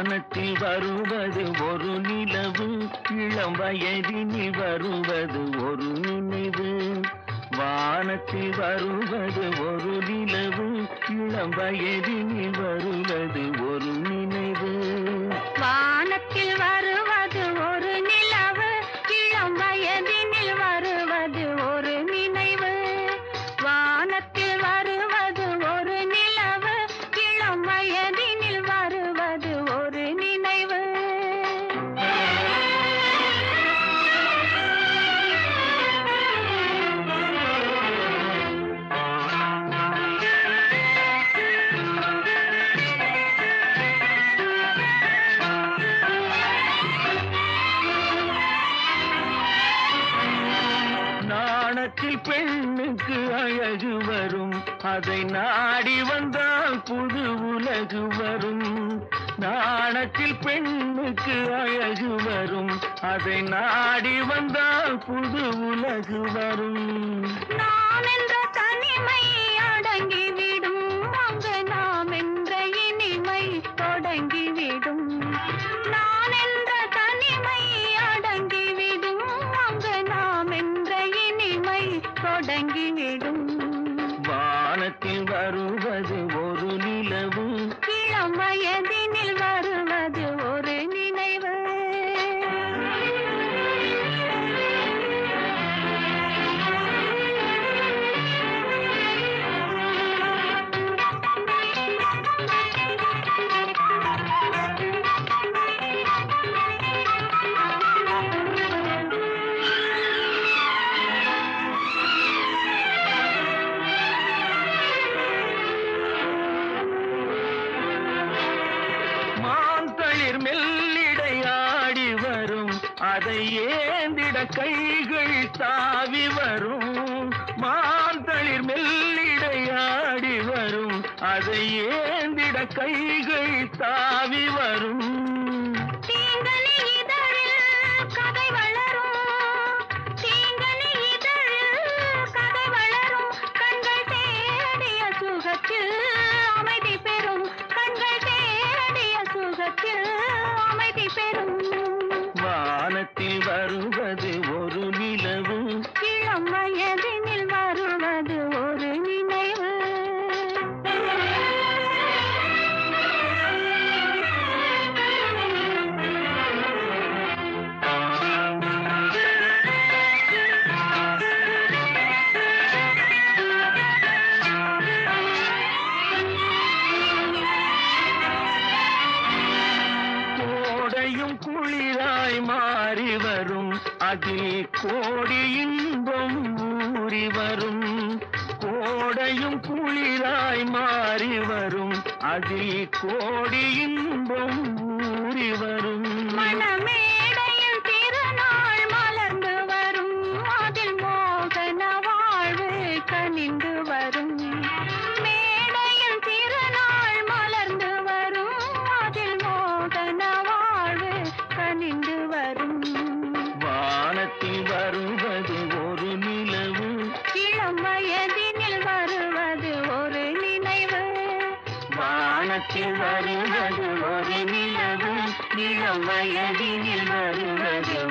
வானத்தில் வருவது ஒரு நிலவு இளம் வயதினில் வருவது ஒரு நினைவு வானத்தில் வருவது ஒரு நிலவு இளம் வயதினில் வருவது ஒரு நினைவு வானத்தில் வருவது ஒரு நிலவு இளம் வயதினில் வருவது ஒரு நினைவு வானத்தில் வருவது ஒரு நிலவு இளம் வயதினில் வருவது ஒரு நினைவு நாணத்தில் பெண்ணுக்கு அழகு வரும் அதை நாடி வந்தால் புது உலகு வரும் நாணத்தில் பெண்ணுக்கு அழகு வரும் அதை நாடி வந்தால் புது உலகு வரும் நாம் என்ற தனிமை அடங்கிவிடும் அங்கு நாம் என்ற இனிமை தொடங்கிவிடும் நான் என்ற தனிமை அடங்கிவிடும் அங்கு நாம் என்ற இனிமை தொடங்கிவிடும் வானத்தில் வருவது ஒரு நிலவு இளம் வயதினில் வருவது ஒரு நினைவு மாந்தளிர் மெல்லிடை ஆடி வரும் அதை ஏந்திட கைகள் தாவி வரும் மாந்தளிர் மெல்லிடை ஆடி வரும் அதை ஏந்திட கைகள் தாவி வரும் தீங்கனி இதழில் கதை வளரும் தீங்கனி இதழில் கதை வளரும் கண்கள் தேடிய சுகத்தில் அமைதி பெறும் கண்கள் தேடிய சுகத்தில் அமைதி பெறும் வானத்தில் வருவது ஒரு நிலவு இளம் வயதினில் வருவது ஒரு நினைவு கோடையும் குளிராய் மாறி வரும் அதில் கோடி இன்பம் ஊறி வரும் கோடையும் குளிராய் மாறி வரும் அதில் கோடி இன்பம் ஊறி வரும் மணமேடையில் திருநாள் மலர்ந்து வரும் அதில் மோகன வாழ்வு கனிந்து வரும் மேடையில் திருநாள் மலர்ந்து வரும் அதில் மோகன வாழ்வு கனிந்து வரும் வானத்தில் வருவது ஒரு நிலவு இளம் வயதினில் வருவது ஒரு நினைவு வானத்தில் வருவது ஒரு நிலவு இளம் வயதினில் வருவது